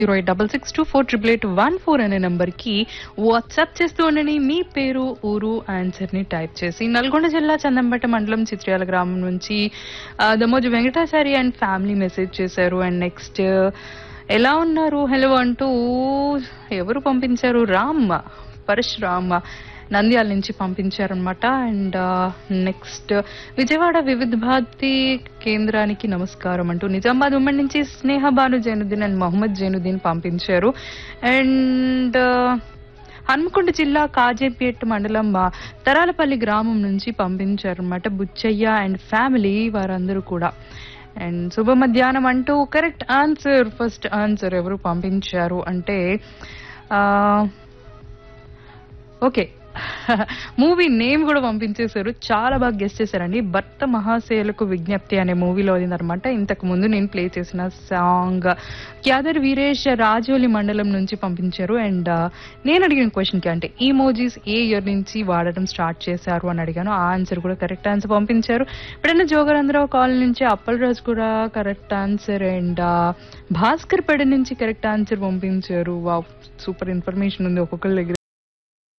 zero eight double six two four triple eight one four అనే నంబర్కి WhatsApp చేస్తూ ఉండండి మీ పేరు ఊరు ఆన్సర్ని టైప్ చేసి నల్గొండ జిల్లా చందంపేట మండలం చిత్ర్యాల గ్రామం నుంచి ఆ, Damoju Venkatachari and family message చేశారు అండ్ నెక్స్ట్ ఎలా ఉన్నారు హలో అంటూ ఎవరు పంపించారు రామ్ పరశురామ్ నంద్యాల నుంచి పంపించారనమాట అండ్ నెక్స్ట్ విజయవాడ వివిధ భారతి కేంద్రానికి నమస్కారం అంటూ నిజామాబాద్ ఉమ్మడి నుంచి స్నేహ బాను జైనుద్దీన్ అండ్ మహమ్మద్ జైనుద్దీన్ పంపించారు అండ్ హన్మకొండ జిల్లా కాజేపేట్ మండలం ఆ, తరాలపల్లి గ్రామం నుంచి పంపించారనమాట బుచ్చయ్య అండ్ ఫ్యామిలీ వారందరూ కూడా అండ్ శుభ మధ్యాహ్నం అంటూ కరెక్ట్ ఆన్సర్ ఫస్ట్ ఆన్సర్ ఎవరు పంపించారు అంటే ఆ, ఓకే మూవీ నేమ్ కూడా పంపించేశారు చాలా బాగా గెస్ట్ చేశారండి భర్త మహాశయులకు విజ్ఞప్తి అనే మూవీలో అనమాట ఇంతకు ముందు నేను ప్లే చేసిన సాంగ్ క్యాదర్ వీరేష్ రాజోలి మండలం నుంచి పంపించారు అండ్ నేను అడిగిన క్వశ్చన్ కి అంటే ఈ మోజీస్ ఏ ఇయర్ నుంచి వాడడం స్టార్ట్ చేశారు అని అడిగాను ఆ ఆన్సర్ కూడా కరెక్ట్ ఆన్సర్ పంపించారు ఇప్పుడైనా జోగరంధ్రరావు కాలనీ నుంచి అప్పలరాజు కూడా కరెక్ట్ ఆన్సర్ అండ్ భాస్కర్ పెడ నుంచి కరెక్ట్ ఆన్సర్ పంపించారు వా సూపర్ ఇన్ఫర్మేషన్ ఉంది ఒక్కొక్కరి దగ్గర